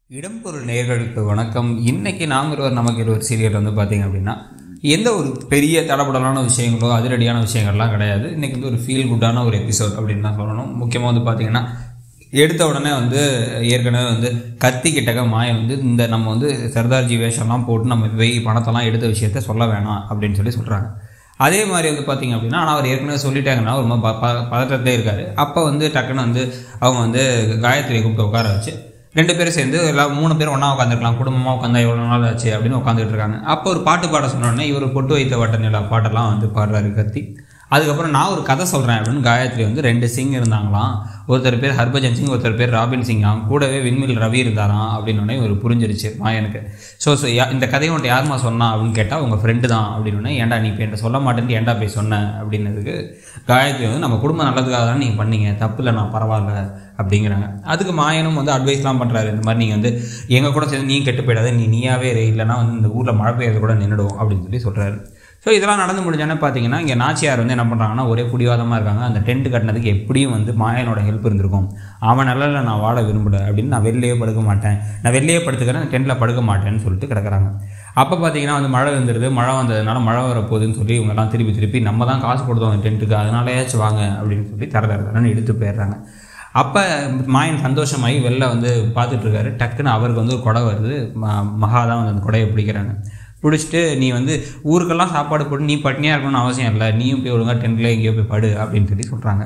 இடம்பொருள் நேயர்களுக்கு வணக்கம் இன்னைக்கு நாம் இருவர் நமக்கு இருவர் சீரியல் வந்து பார்த்தீங்க அப்படின்னா எந்த ஒரு பெரிய தடபடலான விஷயங்களோ அதிரடியான விஷயங்கள்லாம் கிடையாது இன்னைக்கு வந்து ஒரு ஃபீல் குட்டான ஒரு எபிசோட் அப்படின்னு தான் சொல்லணும் முக்கியமாக வந்து பார்த்தீங்கன்னா எடுத்த உடனே வந்து ஏற்கனவே வந்து கத்தி கிட்டக்க மாயம் வந்து இந்த நம்ம வந்து சர்தார்ஜி வேஷம்லாம் போட்டு நம்ம வெய் பணத்தெல்லாம் எடுத்த விஷயத்த சொல்ல வேணாம் அப்படின்னு சொல்லி சொல்கிறாங்க அதே மாதிரி வந்து பார்த்தீங்க அப்படின்னா ஆனால் அவர் ஏற்கனவே சொல்லிட்டாங்கன்னா ஒரு மாதிரி ப ப- பதட்டத்திலே இருக்காரு அப்போ வந்து டக்குன்னு வந்து அவங்க வந்து காயத்ரியை கூப்பிட்டு உட்கார வச்சு ரெண்டு பேரும் சேர்ந்து எல்லாம் மூணு பேரும் ஒன்றா உட்காந்துருக்கலாம் குடும்பமாக உட்காந்தா எவ்வளோ நாள் ஆச்சு அப்படின்னு உட்காந்துட்டு இருக்காங்க அப்போ ஒரு பாட்டு பாட சொன்னோடனே இவர் பொட்டு வைத்த வட்ட நிலா பாட்டெல்லாம் வந்து பாடுறாரு கத்தி அதுக்கப்புறம் நான் ஒரு கதை சொல்கிறேன் அப்படின்னு காயத்ரி வந்து ரெண்டு சிங் இருந்தாங்களாம் ஒருத்தர் பேர் ஹர்பஜன் சிங் ஒருத்தர் பேர் ராபின் சிங்காம் கூடவே விண்மில் ரவி இருந்தாராம் அப்படின்னு உடனே ஒரு புரிஞ்சிருச்சு மாயனுக்கு ஸோ ஸோ இந்த கதையை உன்ட்ட யாரும்மா சொன்னா அப்படின்னு கேட்டால் உங்கள் ஃப்ரெண்டு தான் அப்படின்னு உடனே ஏன்டா நீ இப்போ என்கிட்ட சொல்ல மாட்டேன்ட்டு ஏன்டா போய் சொன்ன அப்படின்னதுக்கு காயத்ரி வந்து நம்ம குடும்பம் நல்லதுக்காக தான் நீங்கள் பண்ணீங்க தப்பு இல்லை நான் பரவாயில்ல அப்படிங்கிறாங்க அதுக்கு மாயனும் வந்து அட்வைஸ்லாம் பண்ணுறாரு இந்த மாதிரி நீங்கள் வந்து எங்கள் கூட சேர்ந்து நீ கெட்டு போயிடாத நீ நீயாவே இரு இல்லைன்னா வந்து இந்த ஊரில் மழை பெய்யறது கூட நின்றுடும் அப்படின்னு சொல்லி சொல்கிறாரு ஸோ இதெல்லாம் நடந்து முடிஞ்சோன்னே பார்த்தீங்கன்னா இங்கே நாச்சியார் வந்து என்ன பண்ணுறாங்கன்னா ஒரே பிடிவாதமாக இருக்காங்க அந்த டென்ட் கட்டினதுக்கு எப்படியும் வந்து மாயனோட ஹெல்ப் இருந்திருக்கும் அவன் நல்லல நான் வாழ விரும்பல அப்படின்னு நான் வெளிலேயே படுக்க மாட்டேன் நான் வெளிலேயே படுத்துக்கிறேன் டென்ட்டில் படுக்க மாட்டேன்னு சொல்லிட்டு கிடக்குறாங்க அப்போ பார்த்தீங்கன்னா வந்து மழை வந்துடுது மழை வந்ததுனால மழை வரப்போகுதுன்னு சொல்லி இவங்கெல்லாம் திருப்பி திருப்பி நம்ம தான் காசு கொடுத்தோம் அந்த டென்ட்டுக்கு அதனாலயாச்சும் வாங்க அப்படின்னு சொல்லி தர தர தரன்னு எடுத்து போயிடுறாங்க அப்போ மாயன் சந்தோஷமாகி வெளில வந்து பார்த்துட்டு இருக்காரு டக்குன்னு அவருக்கு வந்து ஒரு கொடை வருது ம- மகா தான் வந்து அந்த கொடையை பிடிக்கிறாங்க பிடிச்சிட்டு நீ வந்து ஊருக்கெல்லாம் சாப்பாடு போட்டு நீ பட்னியாக இருக்கணும்னு அவசியம் இல்லை நீயும் போய் ஒழுங்கா டென்ட்டில் எங்கேயோ போய் படு அப்படின்னு சொல்லி சொல்கிறாங்க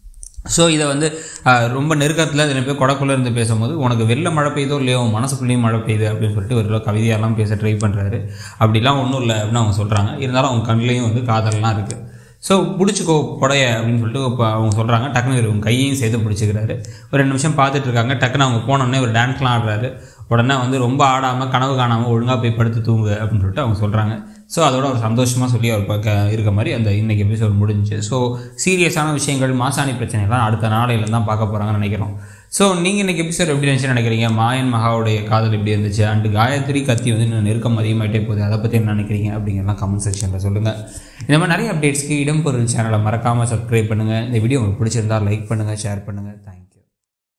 ஸோ இதை வந்து ஆஹ், ரொம்ப நெருக்கத்தில் இதில் போய் கொடக்குள்ளே இருந்து பேசும்போது உனக்கு வெளில மழை பெய்யுதோ இல்லையோ உன் மனசுக்குள்ளேயும் மழை பெய்யுது அப்படின்னு சொல்லிட்டு ஒரு கவிதையெல்லாம் பேச ட்ரை பண்ணுறாரு அப்படிலாம் ஒன்றும் இல்லை அப்படின்னு அவங்க சொல்கிறாங்க இருந்தாலும் அவங்க கண்ணுலேயும் வந்து காதல்லாம் இருக்குது ஸோ பிடிச்சிக்கோ கொடைய அப்படின்னு சொல்லிட்டு இப்போ அவங்க சொல்கிறாங்க டக்குனு இவரு உங்க கையையும் சேர்த்து பிடிச்சிக்கிறாரு ஒரு ரெண்டு நிமிஷம் பார்த்துட்டு இருக்காங்க டக்குன்னு அவங்க போனோடனே ஒரு டான்ஸ்லாம் ஆடுறாரு உடனே வந்து ரொம்ப ஆடாமல் கனவு காணாமல் ஒழுங்காக போய் படுத்து தூங்கு அப்படின்னு சொல்லிட்டு அவங்க சொல்கிறாங்க ஸோ அதோட ஒரு சந்தோஷமாக சொல்லி அவர் பக்க இருக்க மாதிரி அந்த இன்னைக்கு எபிசோட் முடிஞ்சுச்சு ஸோ சீரியஸான விஷயங்கள் மாசாணி பிரச்சனைலாம் அடுத்த நாளையில தான் பார்க்க போகிறாங்கன்னு நினைக்கிறோம் ஸோ நீங்கள் இன்னைக்கு எபிசோட் எப்படி இருந்துச்சுன்னு நினைக்கிறீங்க மாயன் மகாவுடைய காதல் எப்படி இருந்துச்சு அண்டு காயத்ரி கத்தி வந்து இன்னும் நெருக்கம் அதிகமாகிட்டே போகுது அதை பற்றி என்ன நினைக்கிறீங்க அப்படிங்கிறலாம் கமெண்ட் செக்ஷனில் சொல்லுங்கள் இந்த மாதிரி நிறைய அப்டேட்ஸ்க்கு இடம்பொருள் சேனலை மறக்காமல் சப்ஸ்கிரைப் பண்ணுங்கள் இந்த வீடியோ உங்களுக்கு பிடிச்சிருந்தா லைக் பண்ணுங்கள் ஷேர் பண்ணுங்கள் தேங்க்யூ